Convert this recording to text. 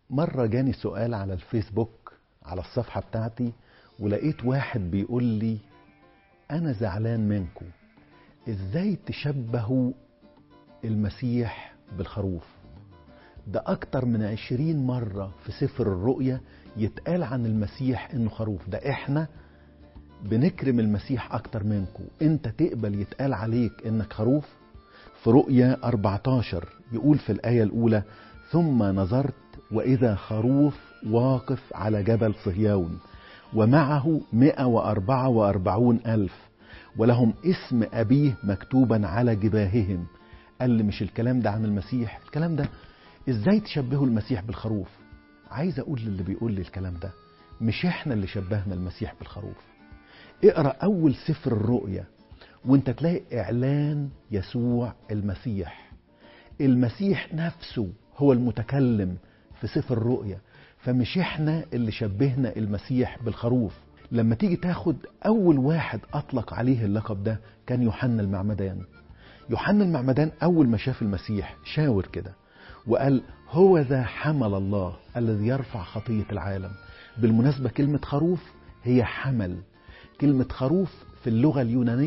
مرة جاني سؤال على الفيسبوك على الصفحة بتاعتي ولقيت واحد بيقول لي أنا زعلان منكم إزاي تشبهوا المسيح بالخروف ده أكتر من عشرين مرة في سفر الرؤيا يتقال عن المسيح إنه خروف ده إحنا بنكرم المسيح أكتر منكم أنت تقبل يتقال عليك إنك خروف في رؤيا 14 يقول في الآية الأولى ثم نظرت وإذا خروف واقف على جبل صهيون ومعه مئة وأربعة وأربعون ألف ولهم اسم أبيه مكتوبا على جباههم قال لي مش الكلام ده عن المسيح الكلام ده ازاي تشبهوا المسيح بالخروف عايز اقول للي بيقول لي الكلام ده مش احنا اللي شبهنا المسيح بالخروف اقرا اول سفر الرؤيا وانت تلاقي اعلان يسوع المسيح المسيح نفسه هو المتكلم في سفر الرؤيا فمش احنا اللي شبهنا المسيح بالخروف لما تيجي تاخد اول واحد اطلق عليه اللقب ده كان يوحنا المعمدان يوحنا المعمدان اول ما شاف المسيح شاور كده وقال هو ذا حمل الله الذي يرفع خطية العالم بالمناسبة كلمة خروف هي حمل كلمة خروف في اللغة اليونانية